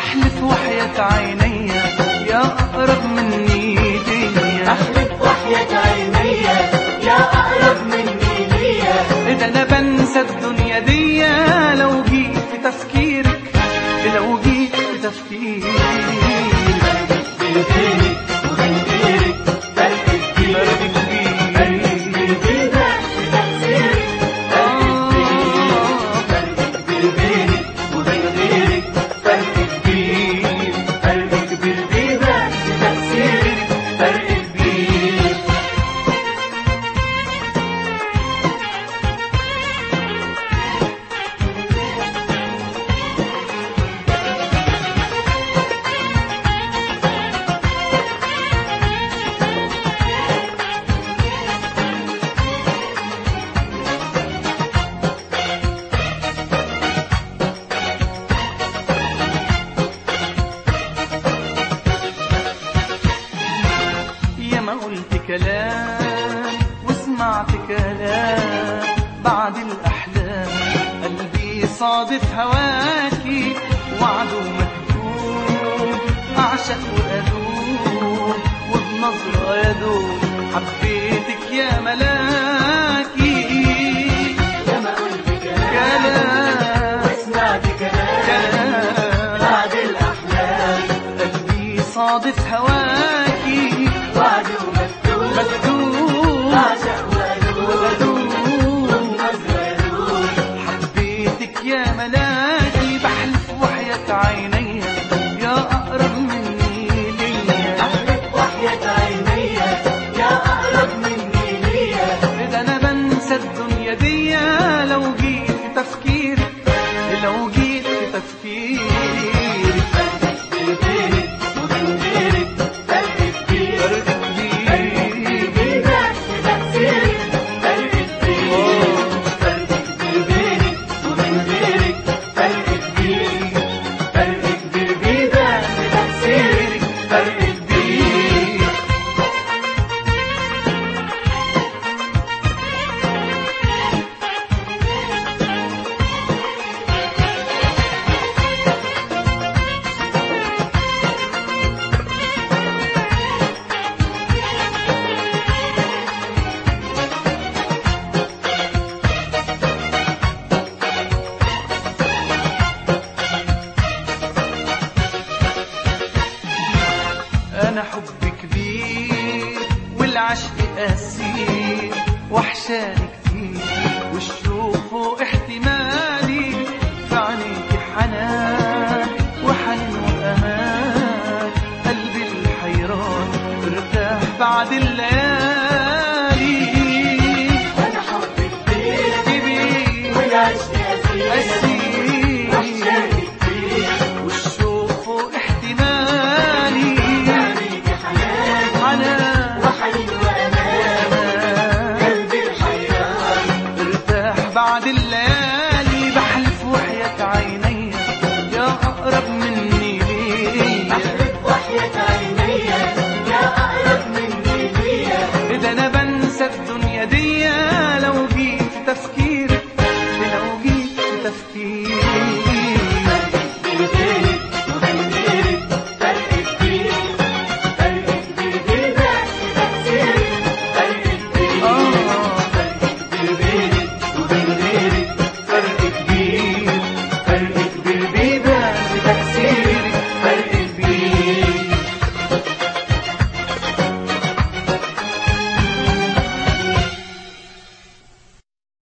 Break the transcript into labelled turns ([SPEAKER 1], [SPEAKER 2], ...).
[SPEAKER 1] بحلف وحياة عيني يا أقرب مني ليا
[SPEAKER 2] أحلف وحياة عيني يا أقرب مني ليا
[SPEAKER 1] إذا أنا بنسى الدنيا دي لو جيت في تفكيرك لو جيت في تفكيرك
[SPEAKER 2] بينك وبين غيرك فرق كبير
[SPEAKER 1] فرق كبير
[SPEAKER 2] كبيرة في تفسيرك
[SPEAKER 1] آه،
[SPEAKER 2] فرق كبير بينك وبين غيرك فرق كبير فرق كبير بينا في تفسيرك فرق كبير
[SPEAKER 1] يا ما قلت كلام وسمعت كلام بعد الأحلام قلبي صادف هواكي وعده مكتوب أعشق وأدوب وبنظرة يدوب حبيتك يا ملاكي
[SPEAKER 2] يا ما قلت كلام
[SPEAKER 1] كلام
[SPEAKER 2] وسمعت كلام
[SPEAKER 1] كلام
[SPEAKER 2] بعد الأحلام
[SPEAKER 1] قلبي صادف هواكي
[SPEAKER 2] وعد ومكتوب
[SPEAKER 1] مكتوب
[SPEAKER 2] أعشق وأدوب
[SPEAKER 1] ودود
[SPEAKER 2] نظرة يدوب
[SPEAKER 1] حبيتك يا ملاكي بحلف وحياة عيني يا أقرب مني ليا
[SPEAKER 2] أحلف وحياة عيني يا أقرب مني ليا
[SPEAKER 1] إذا أنا بنسى الدنيا دي لو جيت في تفكيرك لو جيت في تفكيرك
[SPEAKER 2] بينك وبين غيرك فرق كبير
[SPEAKER 1] فرق كبير
[SPEAKER 2] بينك في تفسيرك فرق كبير فرق كبير بينك وبين غيرك فرق كبير فرق كبير بينك في تفسيرك فرق كبير
[SPEAKER 1] أنا حب كبير والعشق أسير وحشاني